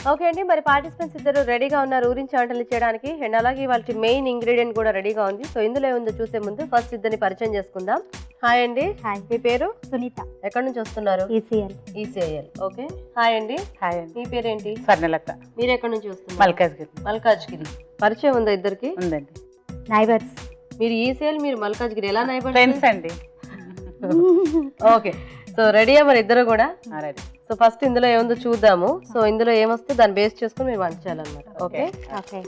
Okay అండి మరి participants ఇద్దరు రెడీగా ఉన్నారు ఊరించి వంటలు చేయడానికి అండ్ అలాగే వాళ్ళకి మెయిన్ ఇంగ్రీడియంట్ కూడా రెడీగా ఉంది సో ఇందులో ఏముందో చూసే ముందు ఫస్ట్ ఇద్దరిని పరిచయం చేసుకుందాం హాయ్ అండి హాయ్ మీ పేరు సునీత ఎక్కడి నుంచి వస్తున్నారు ఈసీఎల్ ఈసీఐఎల్ ఓకే హాయ్ అండి హాయ్ అండి మీ పేరేంటి స్వర్ణలత మీరు ఎక్కడి నుంచి వస్తున్నారు మల్కాజ్గిరి మల్కాజ్గిరి పరిచయం ఉందా ఇద్దరికి ఉందండి నైబర్స్ మీరు ఈసీఎల్ మీరు మల్కాజ్గిరి ఎలా నైబర్ ఫ్రెండ్స్ అండి ఓకే సో రెడీయా మరి ఇద్దరు కూడా రెడీ సో ఫస్ట్ ఇందులో ఏముందో చూద్దాము సో ఇందులో ఏమొస్తే దాన్ని బేస్ చేసుకుని మీరు వంట చేయాలన్నమాట ఓకే ఓకే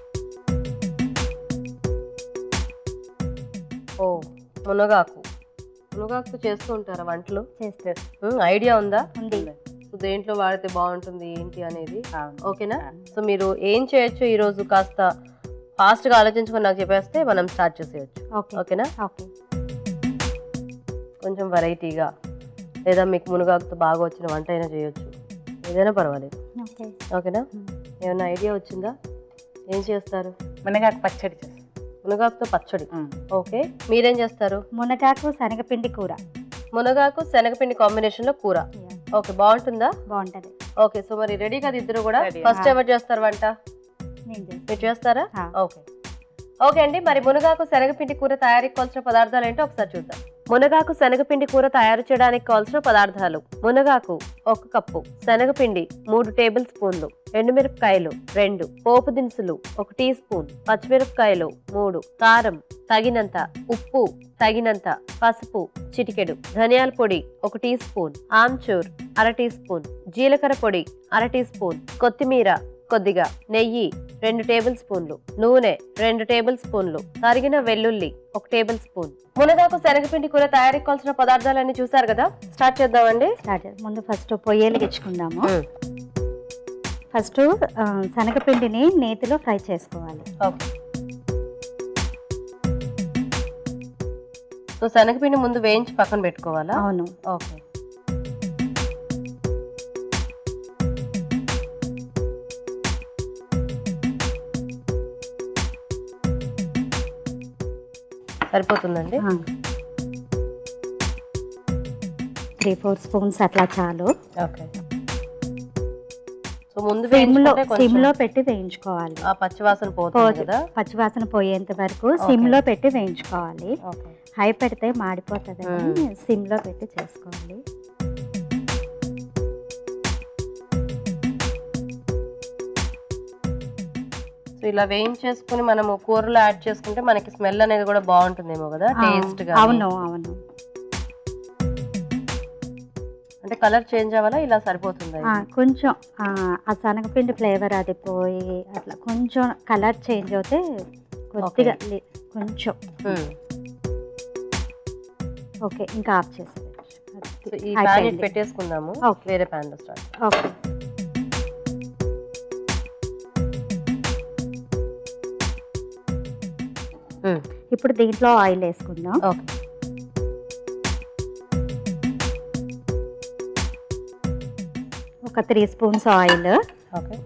ఓ మునగాకు మునగాకు చేస్తూ ఉంటారా వంటలు చేస్తే ఐడియా ఉందా ఉంది సో దేంట్లో వాడితే బాగుంటుంది ఏంటి అనేది అవును ఓకేనా సో మీరు ఏం చేయొచ్చు ఈ రోజు కాస్త ఫాస్ట్ గా ఆలోచించుకొని నాకు చెప్పేస్తే మనం స్టార్ట్ చేసేయచ్చు ఓకే ఓకేనా ఓకే కొంచెం వెరైటీగా లేదా మీకు మునగాకుతో బాగా వచ్చిన వంట అయినా చేయొచ్చు ఏదైనా పర్వాలేదు ఓకే ఓకేనా ఏమైనా ఐడియా వచ్చిందా ఏం చేస్తారు మునగాకు పచ్చడి చేస్తాం మునగాకుతో పచ్చడి ఉమ్. ఓకే మీరేం చేస్తారు మునగాకు శనగపిండి కూర మునగాకు శనగపిండి కాంబినేషన్ లో కూర ఓకే బాగుంటుందా బాగుంటది ఓకే సో మరి రెడీ కదా ఇద్దరు కూడా Ready. ఫస్ట్ ఆ. ఎవరు చేస్తారు వంట నేను చేస్తాను మీరు చేస్తారా ఆ. ఓకే ఓకే అండి మరి మునగాకు శనగపిండి కూర తయారీకి కావాల్సిన పదార్థాలు ఏంటో ఒకసారి చూద్దాం మునగాకు శనగపిండి కూర తయారు చేయడానికి కావాల్సిన పదార్థాలు మునగాకు ఒక కప్పు శనగపిండి మూడు టేబుల్ స్పూన్లు ఎండుమిరపకాయలు రెండు పోపు దినుసులు ఒక టీ స్పూన్ పచ్చిమిరపకాయలు మూడు కారం తగినంత ఉప్పు తగినంత పసుపు చిటికెడు ధనియాల పొడి ఒక టీ స్పూన్ ఆమ్చూర్ అర టీ స్పూన్ జీలకర్ర పొడి అర టీ స్పూన్ కొత్తిమీర కొద్దిగా నెయ్యి రెండు టేబుల్ స్పూన్లు నూనె రెండు టేబుల్ స్పూన్లు తరిగిన వెల్లుల్లి ఒక టేబుల్ స్పూన్ మునగాకు శనగపిండి కూర తయారీకి కావాల్సిన పదార్థాలన్నీ చూసారు కదా స్టార్ట్ చేద్దామండి స్టార్ట్ చేద్దాం. ముందు ఫస్ట్ పొయ్యేలు ఇచ్చుకుందాము ఫస్ట్ ఆ, శనగపిండిని నేతిలో ఫ్రై చేసుకోవాలి ఓకే సో శనగపిండి ముందు వేయించి పక్కన పెట్టుకోవాలా అవును ఓకే సరిపోతుందండి త్రీ ఫోర్ స్పూన్స్ అట్లా చాలు ఓకే సో ముందు సిమ్ లో వేయించుకుంటే సిమ్ కొంచెం లో పెట్టి వేయించుకోవాలి ఆ పచ్చివాసన పోతుంది పోదు. కదా పచ్చివాసన పోయేంత వరకు సిమ్ లో పెట్టి వేయించుకోవాలి ఓకే హై పెడితే మాడిపోతుంది సిమ్ లో పెట్టి చేసుకోవాలి సో ఇలా వేయించేసుకుని మనము కూరలో యాడ్ చేసుకుంటే మనకి స్మెల్ అనేది కూడా బాగుంటుందేమో కదా ఆ, టేస్ట్ గా అవును అవును అంటే కలర్ చేంజ్ అవ్వాలా ఇలా సరిపోతుందా ఆ, కొంచెం ఆ, ఆ శనగపిండి ఫ్లేవర్ అది పోయి అట్లా కొంచెం కలర్ చేంజ్ అవుతే కొద్దిగా లే- కొంచెం Hmm. ఓకే ఇంకా ఆఫ్ చేసేది సో ఈ ప్యాన్ అయిపోయింది. పెట్టేసుకుందాము ఓకే. వేరే ప్యాన్ లో స్టార్ట్ ఓకే ఇప్పుడు దీంట్లో ఆయిల్ వేసుకుందాం ఓకే ఒక త్రీ స్పూన్స్ ఆయిల్ ఓకే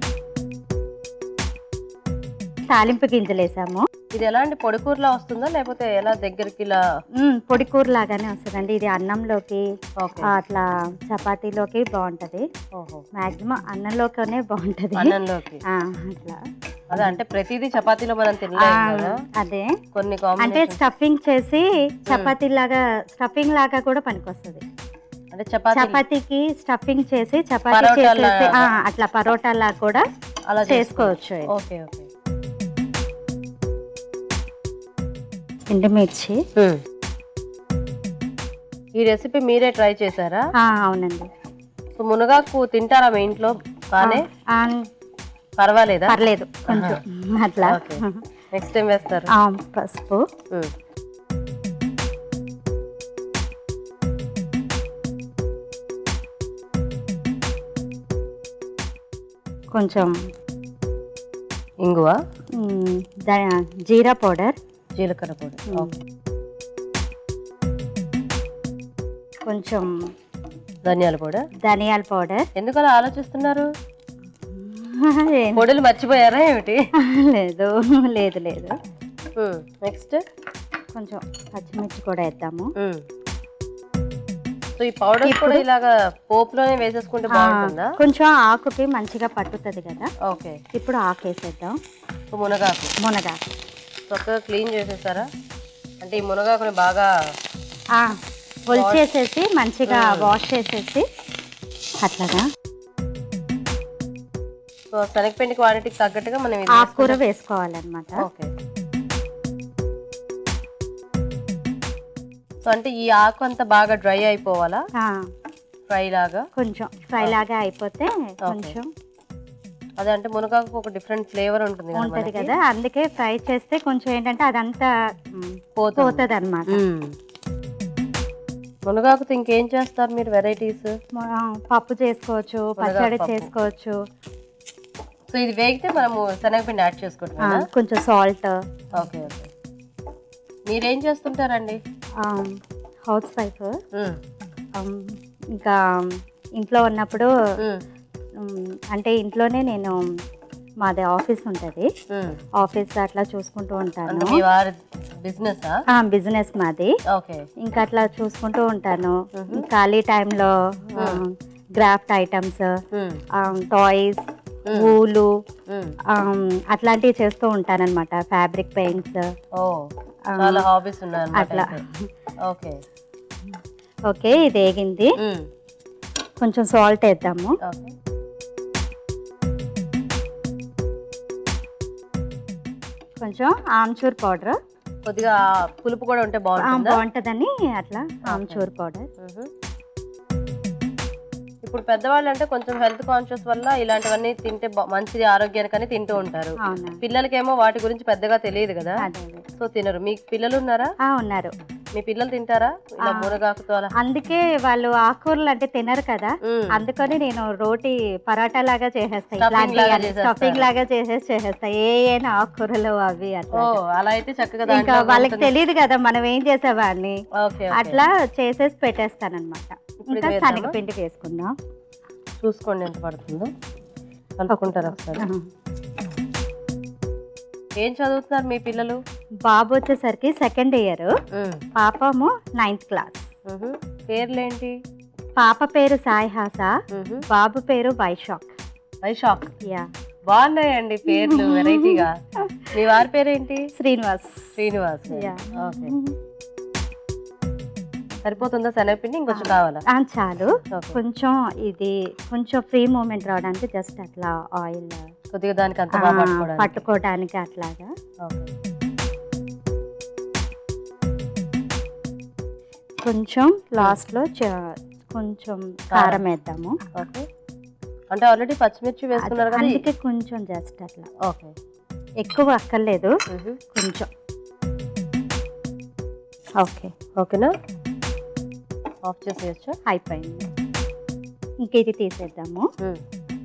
తాలింపు గింజలు వేసాము ఇది ఎలాంటి పొడి కూరలా వస్తుందా లేకపోతే ఎలా దగ్గరికి ఇలా మ్మ్, పొడి కూర లాగానే వస్తుందండి ఇది అన్నంలోకి ఓకే ఆ, అట్లా చపాతీలోకి బాగుంటది ఓహో మాక్సిమం అన్నంలోనే బాగుంటది అన్నంలోకి ఆ, అట్లా అదే అంటే ప్రతిదీ చపాతీలో మనం ఆ, తినలేము కదా అదే కొన్ని అంటే కాంబినేషన్ స్టఫింగ్ చేసి చపాతీ లాగా స్టఫింగ్ లాగా కూడా పనికొస్తుంది అంటే చపాతీ చపాతీకి స్టఫింగ్ చేసి చపాతీ పరోటా చేసేసి లాగా. ఆ, అట్లా పరోటా లాగా కూడా అలా చేసుకోవచ్చు ఓకే ఓకే ఎండుమిర్చి ఈ రెసిపీ మీరే ట్రై చేశారా ఆ, అవునండి సో మునగాకు తింటారా మీ ఇంట్లో బానే ఆ, పర్వాలేదా పర్లేదు కొంచెం అట్లా ఓకే నెక్స్ట్ టైం వేస్తారు ఆ, పసుపు ఉమ్. కొంచెం ఇంగువ మ్, ద- జీరా పౌడర్ జీలకర్ర పొడి ఉమ్. ఓకే. కొంచెం ధనియాల పొడి ధనియాల పౌడర్ ఎందుకు అలా ఆలోచిస్తున్నారు ఏం పొడులు మర్చిపోయారా ఏమిటి లేదు లేదు లేదు నెక్స్ట్ కొంచెం పచ్చిమిర్చి కూడా వేద్దాము సో ఈ పౌడర్ కూడా ఇలాగా పోపులోనే వేసేసుకుంటే బాగుంటుందా కొంచెం ఆకుకి మంచిగా పట్టుతుంది కదా ఓకే ఇప్పుడు ఆకు వేసేద్దాం సో మునగాకు మునగాకు చక్కగా క్లీన్ చేసేసారా అంటే ఈ మునగాకుని బాగా ఆ, ఒలిచేసేసి మంచిగా వాష్ చేసేసి అట్లాగా సో శనగపిండి క్వాలిటీకి తగ్గట్టుగా మనం ఇది ఆకుకూర వేసుకోవాలన్నమాట ఓకే సో అంటే ఈ ఆకు అంతా బాగా డ్రై అయిపోవాలా ఆ, ఫ్రై లాగా కొంచెం ఫ్రై లాగా అయిపోతే కొంచెం అదే అంటే మునగాకు ఒక డిఫరెంట్ ఫ్లేవర్ ఉంటుంది కదా ఉంటది మనకి. కదా అందుకే ఫ్రై చేస్తే కొంచెం ఏంటంటే అదంతా మ్, పోతుంది. పోతుంది అనమాట మ్మ్. మునగాకుతో ఇంకేం చేస్తారు మీరు వెరైటీస్ పప్పు చేసుకోవచ్చు పచ్చడి పప్పు. చేసుకోవచ్చు సో ఇది వేగితే మనము శనగపిండి యాడ్ ఆ, చేసుకుంటున్నాం కొంచెం సాల్ట్ ఓకే ఓకే మీరేం చేస్తుంటారండి హౌస్ వైఫ్ మ్మ్. ఇంకా ఇంట్లో ఉన్నప్పుడు మ్మ్. మ్, అంటే ఇంట్లోనే నేను మాది ఆఫీస్ ఉంటుంది మ్మ్. ఆఫీస్ అట్లా చూసుకుంటూ అంటే ఉంటాను మీ వారి బిజినెస్ బిజినెస్ మాది ఓకే ఇంకా అట్లా చూసుకుంటూ ఉంటాను ఖాళీ టైంలో గ్రాఫ్ట్ ఐటమ్స్ మ్మ్. టాయ్స్ ఊలు మ్మ్. అట్లాంటివి చేస్తూ ఉంటానన్నమాట ఫ్యాబ్రిక్ పెయింట్స్ ఓ చాలా హాబీస్ ఉన్నాయి అట్లా. ఓకే ఓకే ఇది వేగింది మ్మ్. కొంచెం సాల్ట్ వేద్దాము ఓకే కొంచెం ఆమ్చూర్ పౌడర్ కొద్దిగా పులుపు కూడా ఉంటే బాగుంటుందా బాగుంటుందని అట్లా ఆమ్చూర్ పౌడర్ మ్మ్. ఇప్పుడు పెద్దవాళ్ళు అంటే కొంచెం హెల్త్ కాన్షియస్ వల్ల ఇలాంటివన్నీ తింటే బా- మంచిది ఆరోగ్యానికని తింటూ ఉంటారు అవునా పిల్లలకేమో వాటి గురించి పెద్దగా తెలియదు కదా అదే అదే. సో తినరు మీకు పిల్లలు ఉన్నారా ఆ, ఉన్నారు మీ పిల్లలు తింటారా ఇలా మునగాకుతో అలా అందుకే వాళ్ళు ఆకుకూరలు అంటే తినరు కదా మ్మ్. అందుకని నేను రోటీ పరాటా లాగా చేసేస్తాయి Stuffing లాగా చేసేస్తారు. స్టఫింగ్ లాగా చేసేసి చేసేస్తా ఏ అయినా ఆకుకూరలు అవి ఓ అట్లా అలా అయితే చక్కగా ఇంకా దాంట్లో వాళ్ళకి తెలియదు కదా మనం ఏం చేసేవాడిని ఓకే అట్లా చేసేసి పెట్టేస్తానన్నమాట ఇప్పుడు ఇంకా ఇది వేద్దామా? శనగపిండి వేసుకుందాం చూసుకోండి ఎంత పడుతుందో కలుపుకుంటారు ఒకసారి ఆహా. ఏం చదువుతున్నారు మీ పిల్లలు బాబు వచ్చేసరికి సెకండ్ ఇయర్ పాపము నైన్త్ క్లాస్ మ్మ్. పేర్లేంటి పాప పేరు సాయి హాస మ్మ్. బాబు పేరు వైశాఖ్ వైశాఖ్ యా బాగున్నాయండి పేర్లు వెరైటీగా మీ వారి పేరేంటి శ్రీనివాస్ శ్రీనివాస్ యా ఓకే సరిపోతుందా శనగపిండి ఇంకొంచెం కావాలా ఆ, చాలు ఓకే కొంచెం ఇది కొంచెం ఫ్రీ మూమెంట్ రావడానికి జస్ట్ అట్లా ఆయిల్ కొద్దిగా దానికి అంత బాగా పట్టుకోవడానికి పట్టుకోవడానికి అట్లాగా ఓకే కొంచెం లాస్ట్ లో చ- కొంచెం కారం వేద్దాము ఓకే అంటే ఆల్రెడీ పచ్చిమిర్చి వేసుకున్నారు కదా అందుకే కొంచెం జస్ట్ అట్లా ఓకే ఎక్కువ అక్కర్లేదు మ్మ్. కొంచెం ఓకే ఓకేనా ఆఫ్ చేసేయచ్చా అయిపోయింది ఇంక ఇది తీసేద్దాము మ్మ్.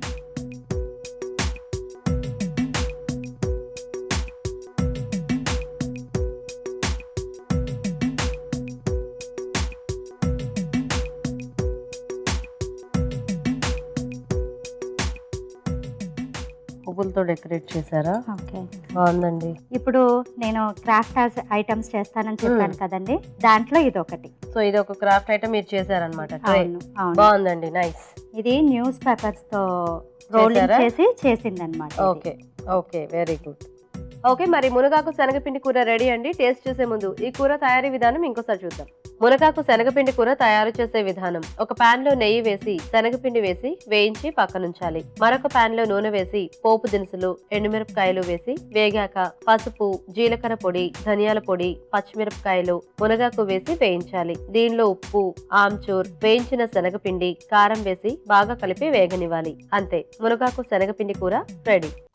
పువ్వులతో డెకరేట్ చేశారా ఓకే బాగుందండి ఇప్పుడు నేను క్రాఫ్ట్ ఐటమ్స్ చేస్తానని చెప్పాను కదండి దాంట్లో ఇది ఒకటి సో ఇది ఒక క్రాఫ్ట్ ఐటమ్ మీరు చేశారనమాట ట్రై అవును అవును బాగుందండి నైస్ ఇది న్యూస్ పేపర్స్ తో రోలింగ్ చేశారా? చేసి చేసిందనమాట okay okay very good okay మరి మునగాకు శనగపిండి కూర రెడీ అండి టేస్ట్ చేసే ముందు ఈ కూర తయారీ విధానం ఇంకోసారి చూద్దాం మునగాకు శనగపిండి కూర తయారు చేసే విధానం ఒక పాన్ లో నెయ్యి వేసి శనగపిండి వేసి వేయించి పక్కనుంచాలి మరొక పాన్ లో నూనె వేసి పోపు దినుసులు ఎండుమిరపకాయలు వేసి వేగాక పసుపు జీలకర్ర పొడి ధనియాల పొడి పచ్చిమిరపకాయలు మునగాకు వేసి వేయించాలి దీనిలో ఉప్పు ఆమ్చూర్ వేయించిన శనగపిండి కారం వేసి బాగా కలిపి వేగనివ్వాలి అంతే మునగాకు శనగపిండి కూర రెడీ